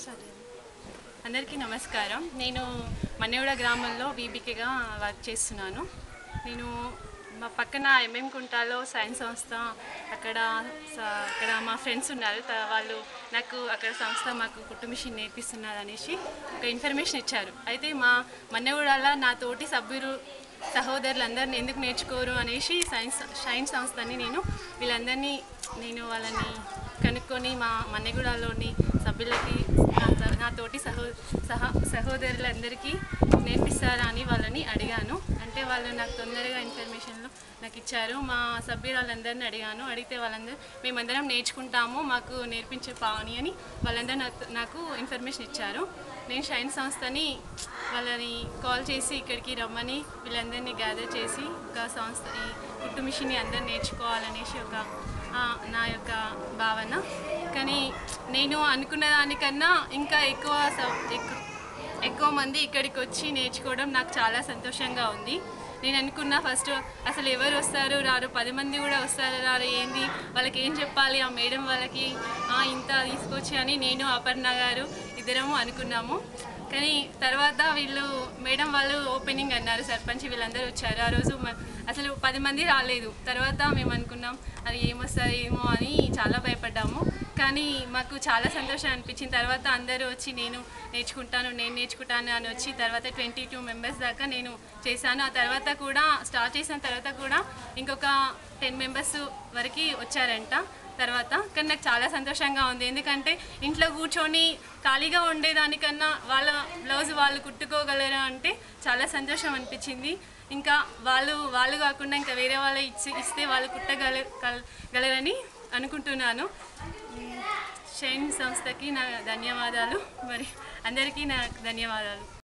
సరే అందరికీ నమస్కారం నేను మన్నెగూడ గ్రామంలో వీబీకేగా వర్క్ చేస్తున్నాను నేను మా పక్కన ఎంఎం కుంటాలో సైన్స్ సంస్థ అక్కడ స- అక్కడ మా ఫ్రెండ్స్ ఉన్నారు త- వాళ్ళు నాకు అక్కడ సంస్థ మాకు కుట్టు మిషన్ నేర్పిస్తున్నారు అనేసి ఒక ఇన్ఫర్మేషన్ ఇచ్చారు అయితే మా మన్నెగూడలో నా తోటి సభ్యులు సహోదరులందరిని ఎందుకు నేర్చుకోరు అనేసి సైన్స్ సైన్స్ సంస్థని నేను వీళ్ళందరినీ నేను వాళ్ళని కనుక్కొని మా మన్నెగూడలోని సభ్యులకి నా త- నా తోటి సహో సహ సహోదరులందరికీ నేర్పిస్తారా అని వాళ్ళని అడిగాను అంటే వాళ్ళు నాకు తొందరగా ఇన్ఫర్మేషన్లు నాకు ఇచ్చారు మా సభ్యులందరిని అడిగాను అడిగితే వాళ్ళందరూ మేమందరం నేర్చుకుంటాము మాకు నేర్పించే పావని అని వాళ్ళందరూ నాకు నాకు ఇన్ఫర్మేషన్ ఇచ్చారు నేను షైన్ సంస్థని వాళ్ళని కాల్ చేసి ఇక్కడికి రమ్మని వీళ్ళందరినీ గ్యాదర్ చేసి ఒక సంస్థ ఈ కుట్టు మిషన్ని అందరు నేర్చుకోవాలనేసి ఒక ఆ, నా యొక్క భావన కానీ నేను అనుకున్న దానికన్నా ఇంకా ఎక్కువ స- ఎక్కు- ఎక్కువ మంది ఇక్కడికి వచ్చి నేర్చుకోవడం నాకు చాలా సంతోషంగా ఉంది నేను అనుకున్నా ఫస్ట్ అసలు ఎవరు వస్తారు రారు పది మంది కూడా వస్తారు రారు ఏంది వాళ్ళకి ఏం చెప్పాలి ఆ మేడం వాళ్ళకి "ఆ, ఇంత తీసుకొచ్చి అని నేను అపర్ణ గారు ఇద్దరము అనుకున్నాము కానీ తర్వాత వీళ్ళు మేడం వాళ్ళు ఓపెనింగ్ అన్నారు సర్పంచ్ వీళ్ళందరూ వచ్చారు ఆ రోజు మ- అసలు పది మంది రాలేదు తర్వాత మేము అనుకున్నాం అది ఏమొస్తుంది ఏమో అని చాలా భయపడ్డాము కానీ మాకు చాలా సంతోషం అనిపించింది తర్వాత అందరూ వచ్చి నేను నేర్చుకుంటాను నేను నేర్చుకుంటాను అని వచ్చి తర్వాత ట్వంటీ టూ మెంబర్స్ దాకా నేను చేశాను ఆ తర్వాత కూడా స్టార్ట్ చేసిన తర్వాత కూడా ఇంకొక టెన్ మెంబర్స్ వరకు వచ్చారంట తర్వాత కానీ నాకు చాలా సంతోషంగా ఉంది ఎందుకంటే ఇంట్లో కూర్చొని ఖాళీగా ఉండేదానికన్నా వాళ్ళ బ్లౌజ్ వాళ్ళు కుట్టుకోగలరు అంటే చాలా సంతోషం అనిపించింది ఇంకా వాళ్ళు వాళ్ళు కాకుండా ఇంకా వేరే వాళ్ళు ఇచ్చి ఇస్తే వాళ్ళు కుట్టగల కల్- గలరని అనుకుంటున్నాను మ్, షైన్ సంస్థకి నా ధన్యవాదాలు మరి అందరికీ నా ధన్యవాదాలు